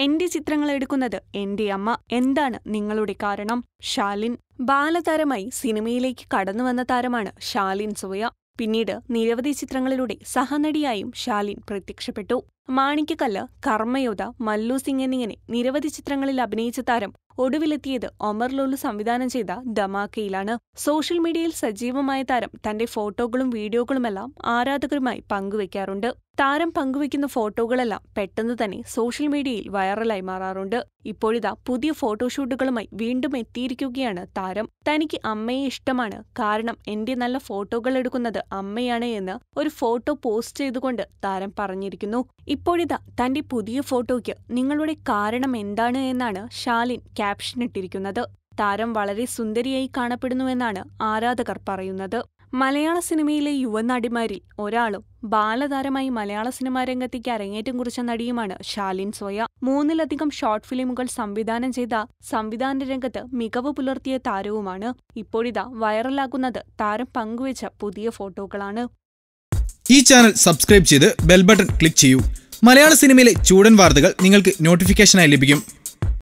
എന്റെ ചിത്രങ്ങൾ എടുക്കുന്നത് എന്റെ അമ്മ എന്താണ് നിങ്ങളുടെ കാരണം ഷാലിൻ ബാലതാരമായി സിനിമയിലേക്ക് കടന്നുവന്ന താരമാണ് ഷാലിൻ സോയ പിന്നീട് നിരവധി ചിത്രങ്ങളിലൂടെ സഹനടിയായും ഷാലിൻ പ്രത്യക്ഷപ്പെട്ടു മാണിക്കക്കല്ല് കർമ്മയോധ മല്ലു സിംഗ് എന്നിങ്ങനെ നിരവധി ചിത്രങ്ങളിൽ അഭിനയിച്ച താരം ഒടുവിലെത്തിയത് ഒമർ ലുലു സംവിധാനം ചെയ്ത ധമാക്കയിലാണ് സോഷ്യൽ മീഡിയയിൽ സജീവമായ താരം തന്റെ ഫോട്ടോകളും വീഡിയോകളുമെല്ലാം ആരാധകരുമായി പങ്കുവയ്ക്കാറുണ്ട് താരം പങ്കുവയ്ക്കുന്ന ഫോട്ടോകളെല്ലാം പെട്ടെന്ന് തന്നെ സോഷ്യൽ മീഡിയയിൽ വൈറലായി മാറാറുണ്ട് ഇപ്പോഴിതാ പുതിയ ഫോട്ടോഷൂട്ടുകളുമായി വീണ്ടും എത്തിയിരിക്കുകയാണ് താരം തനിക്ക് അമ്മയെ ഇഷ്ടമാണ് കാരണം എന്റെ നല്ല ഫോട്ടോകൾ എടുക്കുന്നത് അമ്മയാണ് എന്ന് ഒരു ഫോട്ടോ പോസ്റ്റ് ചെയ്തുകൊണ്ട് താരം പറഞ്ഞിരിക്കുന്നു ഇപ്പോഴിതാ തന്റെ പുതിയ ഫോട്ടോയ്ക്ക് നിങ്ങളുടെ കാരണം എന്താണ് എന്നാണ് ഷാലിൻ ക്യാപ്ഷൻ ഇട്ടിരിക്കുന്നത് താരം വളരെ സുന്ദരിയായി കാണപ്പെടുന്നുവെന്നാണ് ആരാധകർ പറയുന്നത് മലയാള സിനിമയിലെ യുവനടിമാരിൽ ഒരാളും ബാലതാരമായി മലയാള സിനിമാ രംഗത്തേക്ക് അരങ്ങേറ്റം കുറിച്ച നടിയുമാണ് ഷാലിൻ സോയ മൂന്നിലധികം ഷോർട്ട് ഫിലിമുകൾ സംവിധാനം ചെയ്ത സംവിധാന രംഗത്ത് മികവ് പുലർത്തിയ താരവുമാണ് ഇപ്പോഴിതാ വൈറലാകുന്നത് താരം പങ്കുവച്ച പുതിയ ഫോട്ടോകളാണ് ഈ ചാനൽ സബ്സ്ക്രൈബ് ചെയ്ത് ബെൽ ബട്ടൺ ക്ലിക്ക് ചെയ്യൂ മലയാള സിനിമയിലെ ചൂടൻ വാർത്തകൾ നിങ്ങൾക്ക് നോട്ടിഫിക്കേഷനായി ലഭിക്കും